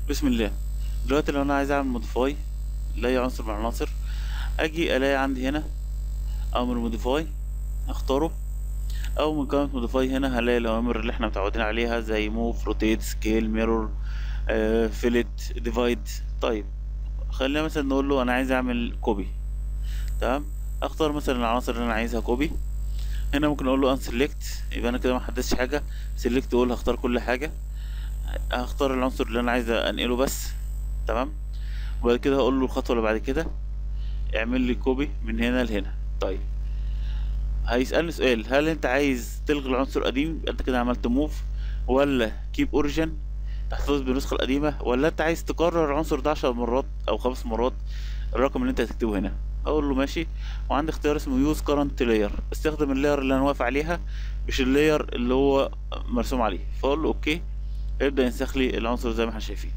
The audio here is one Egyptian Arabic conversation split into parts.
بسم الله دلوقتي لو انا عايز اعمل موديفاي لاي عنصر من العناصر اجي الاقي عندي هنا امر موديفاي اختاره او من قائمة موديفاي هنا هلاقي الاوامر اللي احنا متعودين عليها زي موف روتيت سكيل ميرور فيلت ديفايد طيب خلينا مثلا نقول له انا عايز اعمل كوبي تمام اختار مثلا العناصر اللي انا عايزها كوبي هنا ممكن اقول له ان سيلكت يبقى انا كده ما حددتش حاجه سيلكت اقول هختار كل حاجه هختار العنصر اللي انا عايز انقله بس تمام وبعد كده هقول له الخطوه اللي بعد كده اعمل لي كوبي من هنا لهنا طيب هيسالني سؤال هل انت عايز تلغي العنصر القديم يبقى انت كده عملت موف ولا كيب اوريجين تحتفظ بالنسخه القديمه ولا انت عايز تكرر العنصر ده عشر مرات او خمس مرات الرقم اللي انت هتكتبه هنا اقول له ماشي وعندي اختيار اسمه يوز كرنت لاير استخدم اللاير اللي انا واقف عليها مش اللاير اللي هو مرسوم عليه فاقول له اوكي يبدا ينسخ لي العنصر زي ما احنا شايفين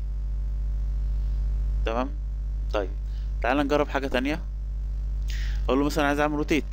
تمام طيب تعال نجرب حاجه تانية اقول له مثلا عايز اعمل روتيت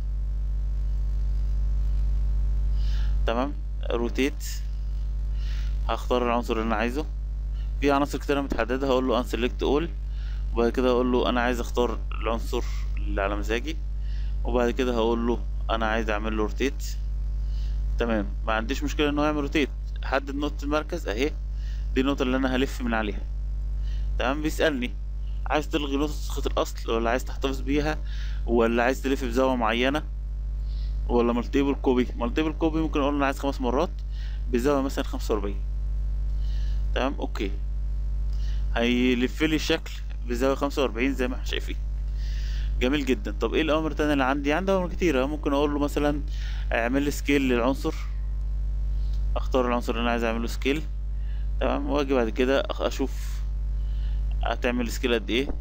تمام روتيت هختار العنصر اللي انا عايزه في عناصر كتيرة متحددة هقول له unselect all وبعد كده هقول له انا عايز اختار العنصر اللي على مزاجي وبعد كده هقول له انا عايز اعمل له روتيت تمام ما عنديش مشكلة ان هو يعمل روتيت حدد نقطة المركز اهي دي النقطة اللي انا هلف من عليها تمام بيسألني عايز تلغي نسخة الاصل ولا عايز تحتفظ بيها ولا عايز تلف بزاوية معينة ولا مالتيبل كوبي مالتيبل كوبي ممكن اقول انا عايز خمس مرات بزاوية مثلا خمسة واربعين تمام اوكي هيلف لي الشكل بزاوية خمسة واربعين زي ما احنا شايفين جميل جدا طب ايه الامر التانية اللي عندي عندي اوامر كتيرة ممكن اقول له مثلا اعمل لي سكيل للعنصر اختار العنصر اللي انا عايز اعمله سكيل تمام واجي بعد كده اشوف هتعمل سكيل قد ايه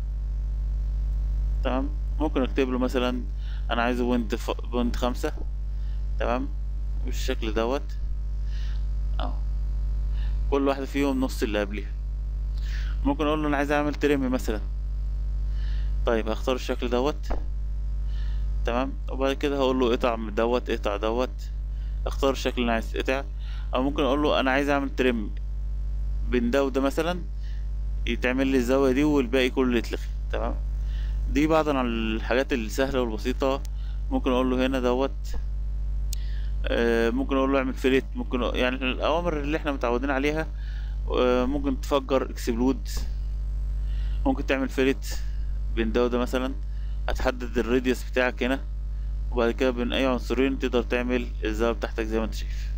تمام ممكن اكتب له مثلا انا عايزه بوينت ف... بوينت خمسة تمام بالشكل دوت اهو كل واحدة فيهم نص اللي قبليها ممكن اقول له انا عايز اعمل ترم مثلا طيب هختار الشكل دوت تمام وبعد كده هقول له اقطع من دوت اقطع دوت اختار الشكل اللي انا عايز يتقطع او ممكن اقول له انا عايز اعمل ترم بين ده وده مثلا يتعمل لي الزاوية دي والباقي كله يتلغي تمام دي بعض عن الحاجات السهلة والبسيطة ممكن اقول له هنا دوت آه ممكن اقول له اعمل فيليت ممكن يعني الاوامر اللي احنا متعودين عليها آه ممكن تفجر اكسبلود ممكن تعمل فيليت بين ده وده مثلا هتحدد الراديوس بتاعك هنا وبعد كده بين اي عنصرين تقدر تعمل الزاوية بتاعتك زي ما انت شايف